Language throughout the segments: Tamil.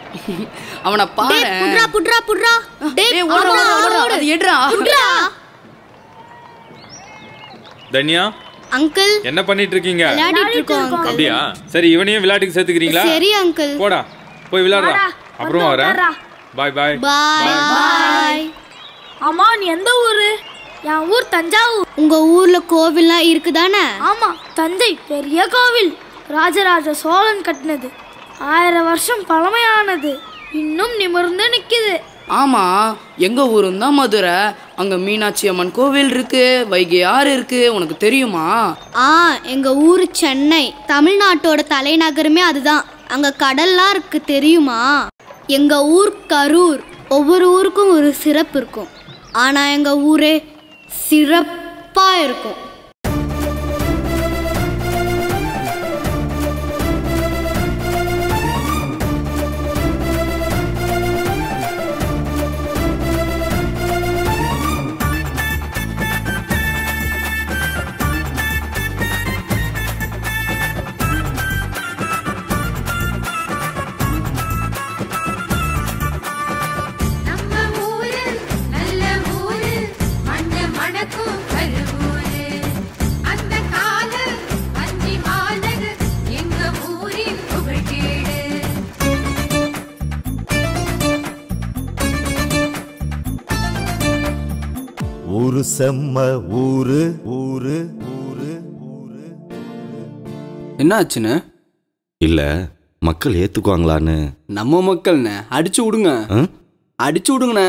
அவனை பாரு டேய் புட்ரா புட்ரா புட்ரா டேய் டேய், ஓடுறா, ஆடுறா, ஓடுறா, ஓடுறா, ஓடு. அது எடுறா. புட்ரா தன்யா அங்கிள் என்ன பண்ணிட்டு இருக்கீங்க விளையாடிட்டு இருக்கோம் அங்கிள் அப்படியா சரி இவனையும் விளையாட்டுக்கு சேர்த்துக்கிறீங்களா சரி அங்கிள் போடா போய் விளையாடுறா அப்புறமா வரேன் பாய் பாய் பாய் பாய் அம்மா நீ எந்த ஊரு என் ஊர் தஞ்சாவூர் உங்க ஊர்ல கோவில்லாம் இருக்குதானே ஆமா தஞ்சை பெரிய கோவில் ராஜராஜ சோழன் கட்டினது ஆயிரம் வருஷம் பழமையானது இன்னும் நிமிர்ந்து நிக்குது ஆமா எங்க ஊரும் தான் மதுரை அங்க மீனாட்சி அம்மன் கோவில் இருக்கு வைகை ஆறு இருக்கு உனக்கு தெரியுமா ஆ எங்க ஊர் சென்னை தமிழ்நாட்டோட தலைநகரமே அதுதான் அங்க கடல்லாம் இருக்கு தெரியுமா எங்க ஊர் கரூர் ஒவ்வொரு ஊருக்கும் ஒரு சிறப்பு இருக்கும் ஆனா எங்க ஊரே சிறப்பா இருக்கும் நம்ம ஊரு நல்ல ஊரு மண்ணு மணக்கும் கருவூரு அந்த கால அஞ்சி மாநகர் எங்க ஊரின் புகழ்கேடு ஊரு செம்ம ஊரு ஊரு ஊரு ஊரு என்ன ஆச்சுண்ணே இல்ல மக்கள் ஏத்துக்குவாங்களான்னு நம்ம மக்கள்ண்ணே அடிச்சு விடுங்க ஆ? அடிச்சு விடுங்கண்ணே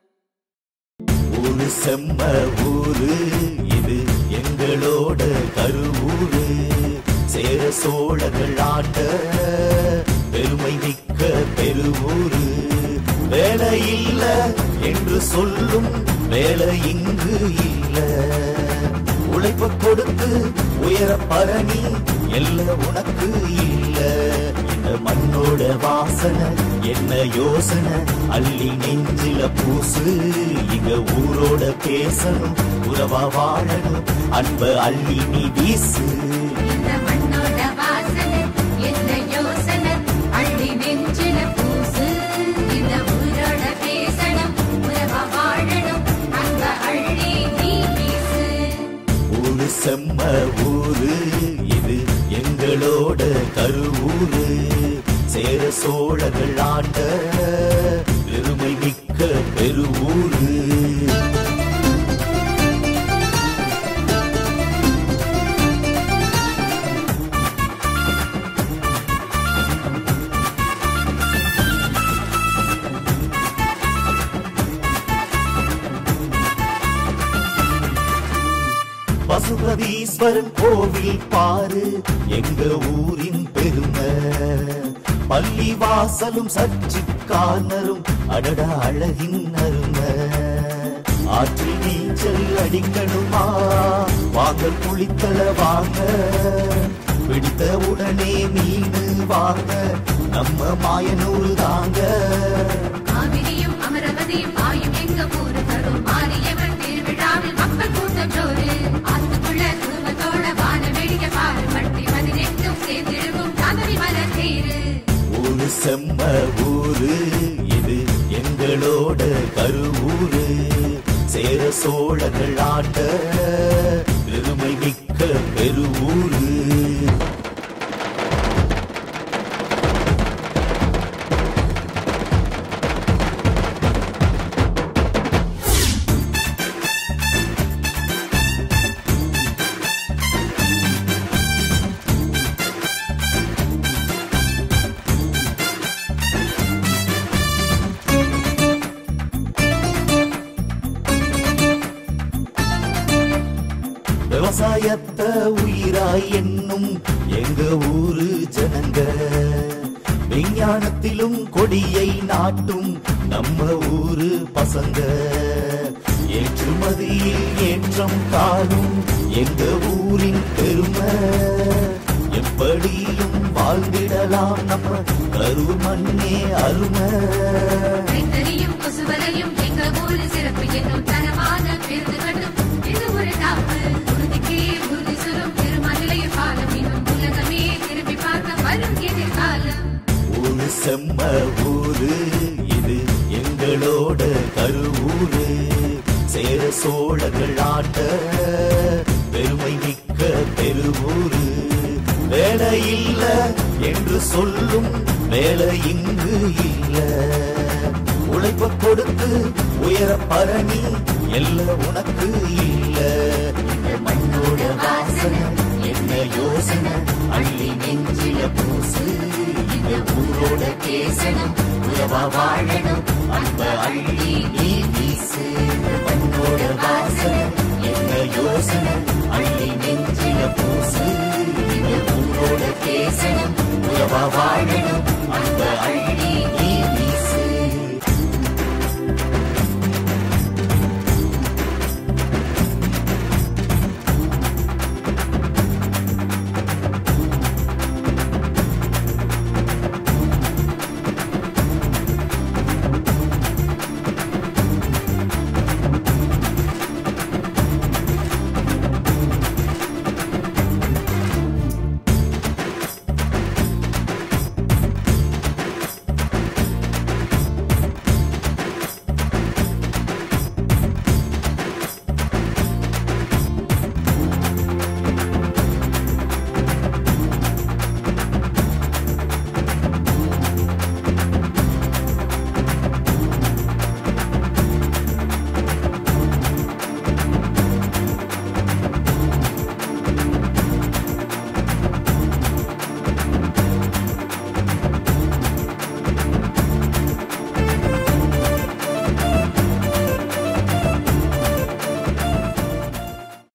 ஊரு செம்ம ஊரு இது எங்களோட கருவூரு சேர சோழர்கள் ஆண்ட பெருமை மிக்க பெருவூரு வேலை இல்ல என்று சொல்லும் வேலை இங்கு இல்ல உழைப்ப கொடுத்து உயர பரணி எல்ல உனக்கு இல்ல இந்த மண்ணோட வாசனை என்ன யோசனை அள்ளி நெஞ்சில பூசு இங்க ஊரோட பேசணும் உறவா வாழணும் அன்ப அள்ளி நீ வீசு இந்த மண்ணோட வாசனை என்ன யோசனை அள்ளி நெஞ்சில பூசு இந்த ஊரோட பேசணும் உறவா வாழணும் அன்ப அள்ளி நீ வீசு ஊரு செம்ம ஊரு இது எங்களோட கருவூரு சேர சோழர்கள் ஆண்ட பெருமை மிக்க பெருவூரு பசுபதீஸ்வரன் கோவில் பாரு எங்க ஊரின் பெருமை பள்ளி வாசலும் சர்ச்சு கார்னரும் அடடா அழகின் அருமை ஆற்றில் நீச்சல் அடிக்கணுமா வாங்க குளித்தல வாங்க பிடித்த உடனே மீன் வாங்க நம்ம மாயனூர் தாங்க காவிரியும் அமரவதியும் பாயும் எங்க ஊரு கரும் மாரியம்மன் திருவிழாவில் மக்கள் கூட்டம் ஜோறு ஆத்துக்குள்ள குடும்பத்தோட வான வெடிக்க பாரு பட்டி பதினெட்டும் சேர்ந்திருக்கும் காவிரி மலர் தேரு ஊரு செம்ம ஊரு இது எங்களோட கருவூரு சேர சோழர்கள் ஆண்ட பெருமை மிக்க பெருவூரு விவசாயத்தை உயிராய் என்னும் எங்க ஊரு ஜனங்க விஞ்ஞானத்திலும் கொடியை நாட்டும் நம்ம ஊரு பசங்க ஏற்றுமதியில் ஏற்றம் காணும் எங்க ஊரின் பெருமை எப்படியும் வாழ்ந்திடலாம் நம்ம கரூர் மண்ணே அருமை கைத்தறியும் கொசுவலையும் எங்க ஊரு சிறப்பு என்னும் தரமான விருது கட்டும் இது ஒரு காப்பு உறுதிக்கு உறுதி சுரும் திருமலைய பாலம் இன்னும் உலகமே திரும்பி பார்க்க வரும் எதிர்காலம் ஊரு செம்ம ஊரு ஊரு இது எங்களோட கருவூரு சேர சோழர்கள் ஆட்ட பெருமை மிக்க பெருவூரு வேலை இல்ல என்று சொல்லும் வேலை இங்கு இல்ல உழைப்ப கொடுத்து உயர பரணி எல்லாம் உனக்கு இல்ல இந்த மண்ணோட வாசனை என்ன யோசனை அள்ளி நெஞ்சில பூசு இந்த ஊரோட கேசனம் உறவா வாழணும் அன்ப அள்ளி நீ வீசு இந்த மண்ணோட வாசனை என்ன யோசனை அள்ளி நெஞ்சில பூசு இந்த ஊரோட கேசனம் உறவா வாழணும் அன்ப அள்ளி